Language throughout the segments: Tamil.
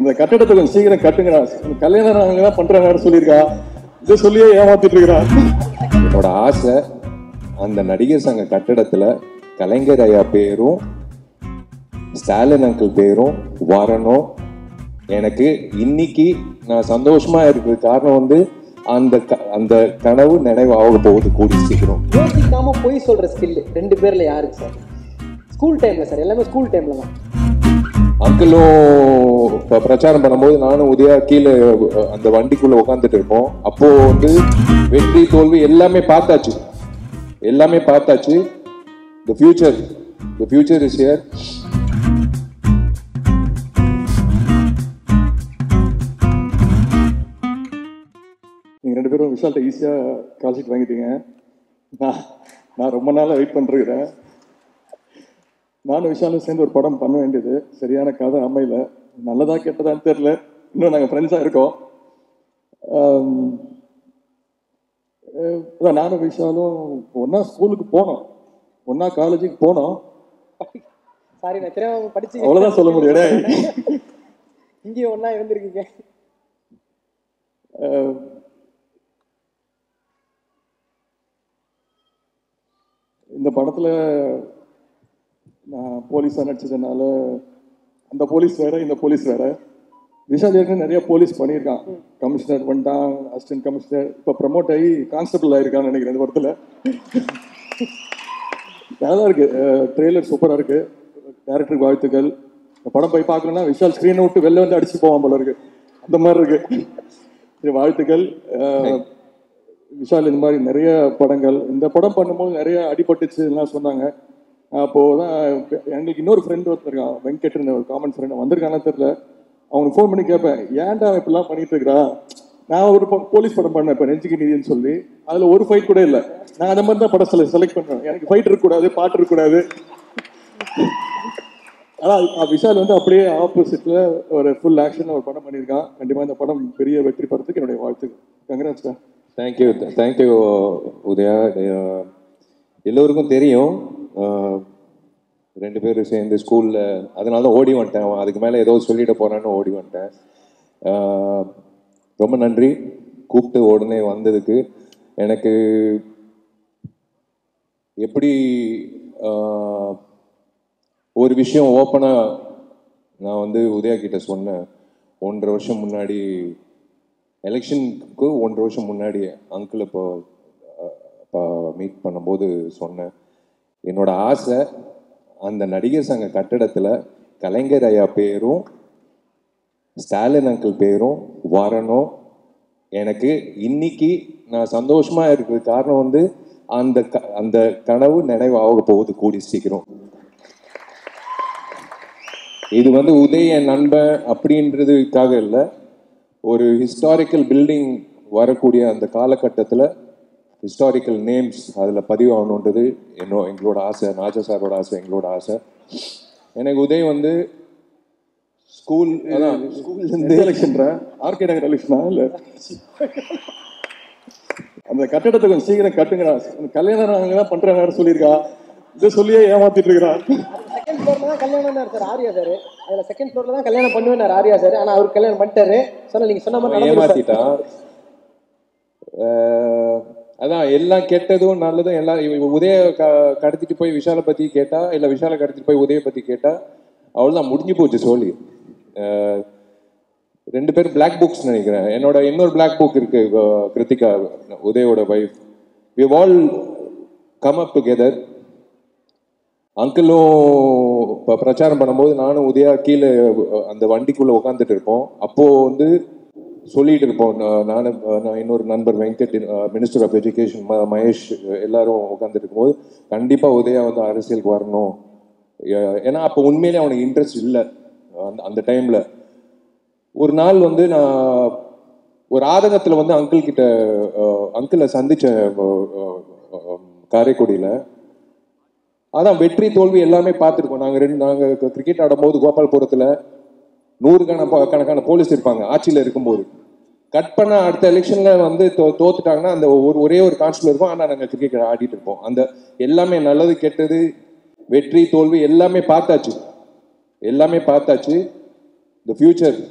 அந்த கட்டடத்தை கொஞ்சம் சீக்கிரம் கட்டுங்கடா அந்த கல்யாணம் அவங்க தான் பண்றாங்க சொல்லியிருக்கா இதை சொல்லியே ஏமாத்திட்டு இருக்கிறா என்னோட ஆசை அந்த நடிகர் சங்க கட்டடத்துல கலைஞர் ஐயா பேரும் ஸ்டாலின் அங்கிள் பேரும் வரணும் எனக்கு இன்னைக்கு நான் சந்தோஷமா இருக்கிறது காரணம் வந்து அந்த க- அந்த கனவு நினைவாக போகுது கூடி சீக்கிரம் யோசிக்காம பொய் சொல்ற ஸ்கில் ரெண்டு பேர்ல யாருக்கு சார் ஸ்கூல் டைம்ல சார் எல்லாமே ஸ்கூல் டைம்ல தான் அங்கிளும் இப்ப பிரச்சாரம் பண்ணும்போது நானும் உதயா கீழே அஹ், அந்த வண்டிக்குள்ள உட்காந்துட்டு இருப்போம் அப்போ வந்து வெற்றி தோல்வி எல்லாமே பார்த்தாச்சு எல்லாமே பார்த்தாச்சு the future the future is here நீங்க ரெண்டு பேரும் விஷால்கிட்ட ஈஸியா கால் ஷீட் வாங்கிட்டீங்க நான் நான் ரொம்ப நாளா வெயிட் பண்ணிருக்கிறேன் நானும் விஷாலும் சேர்ந்து ஒரு படம் பண்ண வேண்டியது சரியான கதை அமையல நல்லதா கெட்டதான்னு தெரியல இன்னும் நாங்கள் ஃப்ரெண்ட்ஸாக இருக்கோம் ஆம், அஹ் அதான் நானும் விஷாலும் ஒன்றா ஸ்கூலுக்கு போனோம் ஒன்றா காலேஜுக்கு போனோம் சாரி நான் தெரியாம படிச்சு அவ்வளோதான் சொல்ல முடியும் டேய். இங்கேயும் ஒண்ணா இருந்திருக்கீங்க அஹ் இந்த படத்துல நான் போலீஸா நடிச்சதுனால அந்த போலீஸ் வேற இந்த போலீஸ் வேற விஷால் ஏற்கனவே நிறைய போலீஸ் பண்ணியிருக்கான் கமிஷனர் பண்ணிட்டான் அசிஸ்டன்ட் கமிஷனர் இப்போ ப்ரமோட் ஆகி கான்ஸ்டபிள் ஆயிருக்கான்னு நினைக்கிறேன் இந்த படத்துல நல்லா இருக்கு ட்ரெய்லர் சூப்பரா இருக்கு டேரக்டருக்கு வாழ்த்துக்கள் இந்த படம் போய் பார்க்கணும்னா விஷால் ஸ்க்ரீனை விட்டு வெளில வந்து அடிச்சு போவான் போல இருக்கு அந்த மாதிரி இருக்கு சரி, வாழ்த்துக்கள் அஹ், விஷால் இந்த மாதிரி நிறைய படங்கள் இந்த படம் பண்ணும்போது நிறைய அடிபட்டுச்சு எல்லாம் சொன்னாங்க அப்போதான் எங்களுக்கு இன்னொரு ஃப்ரெண்ட் ஒருத்தர் இருக்கான் வெங்கட்னு ஒரு காமன் ஃப்ரெண்ட் வந்திருக்கானா தெரியல அவனுக்கு ஃபோன் பண்ணி கேட்பேன் ஏன்டா அவன் இப்படிலாம் பண்ணிட்டு இருக்கிறா நான் ஒரு ப- போலீஸ் படம் பண்ணேன் இப்போ நெஞ்சுக்கு நீதின்னு சொல்லி அதுல ஒரு ஃபைட் கூட இல்லை நான் அந்த மாதிரி தான் படம் செல செலக்ட் பண்ணுவேன் எனக்கு ஃபைட் இருக்கக்கூடாது பாட்டு இருக்கக்கூடாது அதான் அஹ் விஷால் வந்து அப்படியே ஆப்போசிட்ல ஒரு ஃபுல் ஆக்ஷன் ஒரு படம் பண்ணியிருக்கான் கண்டிப்பா இந்த படம் பெரிய வெற்றி பெறதுக்கு என்னுடைய வாழ்த்துக்கள் Gangaraj sir thank you thank you Udhaya அஹ், எல்லோருக்கும் தெரியும் அஹ், ரெண்டு பேரும் சேர்ந்து ஸ்கூலில் அதனால தான் ஓடி வந்துட்டேன் அவன் அதுக்கு மேலே ஏதோ சொல்லிட போறான்னு ஓடி வந்துட்டேன் அஹ், ரொம்ப நன்றி கூப்பிட்டு உடனே வந்ததுக்கு எனக்கு எப்படி அஹ், ஒரு விஷயம் ஓப்பனாக நான் வந்து உதயா கிட்ட சொன்னேன் ஒன்றரை வருஷம் முன்னாடி எலெக்ஷனுக்கு ஒன்றரை வருஷம் முன்னாடி அங்கிள் இப்போ மீட் பண்ணும்போது சொன்னேன் என்னோட ஆசை அந்த நடிகர் சங்க கட்டடத்தில் கலைஞர் ஐயா பேரும் ஸ்டாலின் அங்கிள் பேரும் வரணும் எனக்கு இன்னைக்கு நான் சந்தோஷமா இருக்கிறது காரணம் வந்து அந்த க- அந்த கனவு நினைவாக போகுது கூடி சீக்கிரம் இது வந்து உதய என் நண்பன் அப்படின்றதுக்காக இல்லை ஒரு ஹிஸ்டாரிக்கல் பில்டிங் வரக்கூடிய அந்த காலகட்டத்தில் ஹிஸ்டாரிக்கல் நேம்ஸ் அதில் பதிவாகணுன்றது என்னோ எங்களோட ஆசை நாஜா சாரோட ஆசை எங்களோட ஆசை எனக்கு உதய் வந்து ஸ்கூல் அதான் ஸ்கூல்லேருந்து எலெக்ஷன்ற ஆர்கே நகர் எலெக்ஷனா இல்ல அந்த கட்டடத்தை கொஞ்சம் சீக்கிரம் கட்டுங்கடா அந்த கல்யாணம் அவங்க தான் பண்றாங்க சொல்லியிருக்கா இதை சொல்லியே ஏமாத்திட்டு இருக்கிறா செகண்ட் ஃப்ளோர்ல தான் கல்யாணம் சார் ஆர்யா சார் அதுல செகண்ட் ஃப்ளோர்ல தான் கல்யாணம் பண்ணுவேன் ஆர்யா சார் ஆனா அவர் கல்யாணம் பண்ணிட்டாரு சொன்ன நீங்க சொன்ன மாதிரி நடந்துருச்சு sir. ஏமாத்திட்டான் அஹ், அதான் எல்லாம் கெட்டதும் நல்லதும் எல்லாம் இவ- இவ உதய க- கடத்திட்டு போய் விஷாலை பத்தி கேட்டா இல்ல விஷாலை கடத்திட்டு போய் உதய பத்தி கேட்டா அவ்வளவுதான் முடிஞ்சு போச்சு சோழி அஹ், ரெண்டு பேரும் பிளாக் புக்ஸ் நினைக்கிறேன் என்னோட இன்னொரு பிளாக் புக் இருக்கு அஹ், கிருத்திகா உதயோட wife we all come up together அங்கிளும் இப்போ பிரச்சாரம் பண்ணும்போது நானும் உதயா கீழே அஹ், அந்த வண்டிக்குள்ள உட்காந்துட்டு இருப்போம் அப்போ வந்து சொல்லிட்டு இருப்போம் நான் நானும் அஹ், நான் இன்னொரு நண்பர் Venkat minister of education Mahesh அஹ், எல்லாரும் உட்காந்துட்டு இருக்கும்போது கண்டிப்பா உதயா வந்து அரசியலுக்கு வரணும் ஏ- ஏன்னா அப்போ உண்மையிலே அவனுக்கு இன்ட்ரெஸ்ட் இல்லை அந்த அந்த டைம்ல ஒரு நாள் வந்து நான் ஒரு ஆதங்கத்தில் வந்து அங்கிள் கிட்ட அங்கிளை சந்திச்சேன் அஹ், அஹ், அஹ், காரைக்குடியில அதான் வெற்றி தோல்வி எல்லாமே பார்த்துருக்கோம் நாங்கள் ரெண்டு நாங்கள் கிரிக்கெட் ஆடும்போது கோபால்புரத்தில் நூறுக்கான ப- கணக்கான போலீஸ் இருப்பாங்க ஆட்சியில் இருக்கும்போது கட் பண்ண அடுத்த எலெக்ஷன்ல வந்து தோ தோத்துட்டாங்கன்னா அந்த ஒரு ஒரே ஒரு கான்ஸ்டபிள் இருக்கும் ஆனால் நாங்கள் கிரிக்கெட் ஆடிட்டு இருப்போம் அந்த எல்லாமே நல்லது கெட்டது வெற்றி தோல்வி எல்லாமே பார்த்தாச்சு எல்லாமே பார்த்தாச்சு the future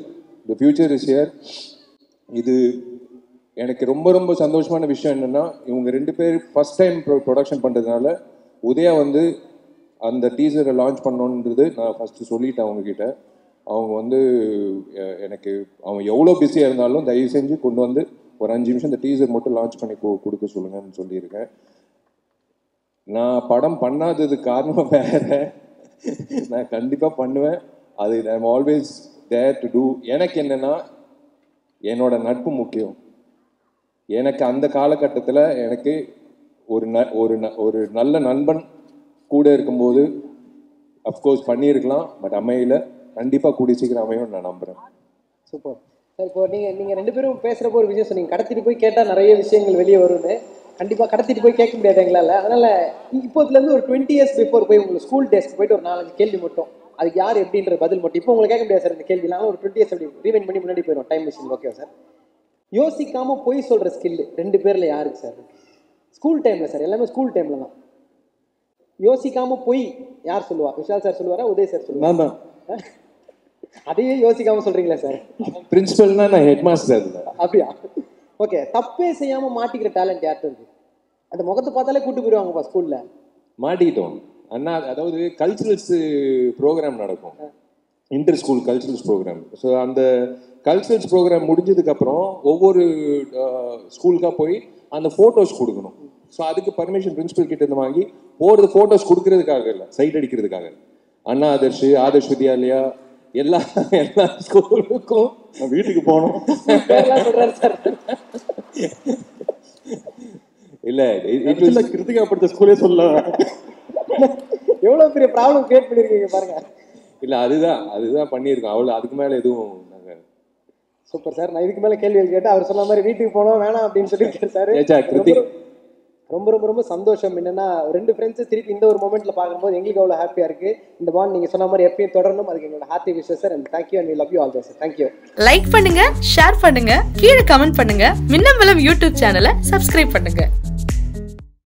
the future is here இது எனக்கு ரொம்ப ரொம்ப சந்தோஷமான விஷயம் என்னன்னா இவங்க ரெண்டு பேர் ஃபர்ஸ்ட் டைம் ப்ரொடக்ஷன் பண்ணுறதுனால உதயா வந்து அந்த டீசரை லான்ச் பண்ணணுன்றது நான் ஃபஸ்ட்டு சொல்லிட்டேன் அவங்கக்கிட்ட அவங்க வந்து அஹ், எனக்கு அவங்க எவ்வளோ பிஸியாக இருந்தாலும் தயவு செஞ்சு கொண்டு வந்து ஒரு அஞ்சு நிமிஷம் இந்த டீசர் மட்டும் லான்ச் பண்ணி கொ- கொடுக்க சொல்லுங்கன்னு சொல்லியிருக்கேன் நான் படம் பண்ணாதது காரணம் வேற நான் கண்டிப்பாக பண்ணுவேன் அது I'm always there to do எனக்கு என்னன்னா என்னோட நட்பு முக்கியம் எனக்கு அந்த காலகட்டத்தில் எனக்கு ஒரு ந ஒரு ந ஒரு நல்ல நண்பன் கூட இருக்கும்போது அஃப்கோர்ஸ் பண்ணியிருக்கலாம் பட் அமையல கண்டிப்பாக கூடிய சீக்கிரம் அமையும் நான் நம்புகிறேன் சூப்பர் சார் இப்போ நீங்க நீங்க ரெண்டு பேரும் பேசுறப்போ ஒரு விஷயம் சொன்னீங்க கடத்திட்டு போய் கேட்டா நிறைய விஷயங்கள் வெளியே வரும்னு கண்டிப்பா கடத்திட்டு போய் கேட்க முடியாது எங்களால அதனால இப்போதுல இருந்து ஒரு டுவெண்ட்டி இயர்ஸ் பிஃபோர் போய் உங்களுக்கு ஸ்கூல் டேஸ்க்கு போயிட்டு ஒரு நாலஞ்சு கேள்வி மட்டும் அதுக்கு யார் எப்படின்ற பதில் மட்டும் இப்போ உங்களுக்கு கேட்க முடியாது சார் இந்த கேள்விலாம் ஒரு டுவெண்ட்டி இயர்ஸ் அப்படி ரீவைண்ட் பண்ணி முன்னாடி போயிடும் டைம் மிஷின் ஓகே சார் யோசிக்காம பொய் சொல்ற ஸ்கில் ரெண்டு பேர்ல யாருக்கு சார் ஸ்கூல் டைம்ல சார் எல்லாமே ஸ்கூல் டைம்ல தான் யோசிக்காம பொய் யார் சொல்லுவா விஷால் சார் சொல்லுவாரா உதய் சார் சொல்லுவா நான் தான் அதையே யோசிக்காம சொல்றீங்களா சார் பிரின்சிபல்னா நான் ஹெட் மாஸ்டர் அதில் அப்படியா ஓகே தப்பே செய்யாம மாட்டிக்கிற டேலண்ட் யார்கிட்ட இருக்கு அந்த முகத்தை பார்த்தாலே கூட்டு போயிடுவாங்கப்பா ஸ்கூல்ல மாட்டிக்கிட்டோம் அண்ணா அதாவது கல்ச்சுரல்ஸ் ப்ரோக்ராம் நடக்கும் inter school culturals program so அந்த கல்ச்சுரல்ஸ் ப்ரோக்ராம் முடிஞ்சதுக்கப்புறம் ஒவ்வொரு ஸ்கூலுக்காக போய் அந்த ஃபோட்டோஸ் கொடுக்கணும் ஸோ அதுக்கு பர்மிஷன் பிரின்சிபல் கிட்ட இருந்து வாங்கி போகிறது ஃபோட்டோஸ் கொடுக்கறதுக்காக இல்லை சைட் அடிக்கிறதுக்காக அண்ணா ஆதர்ஷ் ஆதர்ஷ் வித்யாலயா எல்லா எல்லா ஸ்கூலுக்கும் நான் வீட்டுக்கு போகணும் பேர்லாம் சொல்றாரு சார் இல்லை இட் இல்ல கிருத்திகா படிச்ச ஸ்கூலே சொல்ல எவ்வளவு பெரிய ப்ராப்ளம் கிரியேட் பண்ணிருக்கீங்க பாருங்க இல்லை அதுதான் அதுதான் பண்ணியிருக்கோம் அவ்வளோ அதுக்கு மேலே எதுவும் நாங்கள் சூப்பர் சார் நான் இதுக்கு மேல கேள்வி கேட்டு அவர் சொன்ன மாதிரி வீட்டுக்கு போனோம் வேணாம் அப்படின்னு சொல்லியிருக்காரு சார் ஏச்சா, கிருத்திக். ரொம்ப ரொம்ப ரொம்ப சந்தோஷம் என்னன்னா ரெண்டு ஃப்ரெண்ட்ஸ் திருப்பி இந்த ஒரு மொமெண்ட்ல பார்க்கும்போது எங்களுக்கு அவ்வளோ ஹாப்பியா இருக்கு இந்த பாண்ட் நீங்க சொன்ன மாதிரி எப்பயும் தொடரணும் அதுக்கு எங்களோட ஹாப்பி விஷயம் sir and thank you and love you all sir thank you like பண்ணுங்க ஷேர் பண்ணுங்க கீழே கமெண்ட் பண்ணுங்க மின்னம்பலம் யூடியூப் சேனலை சப்ஸ்கிரைப் பண்ணுங்க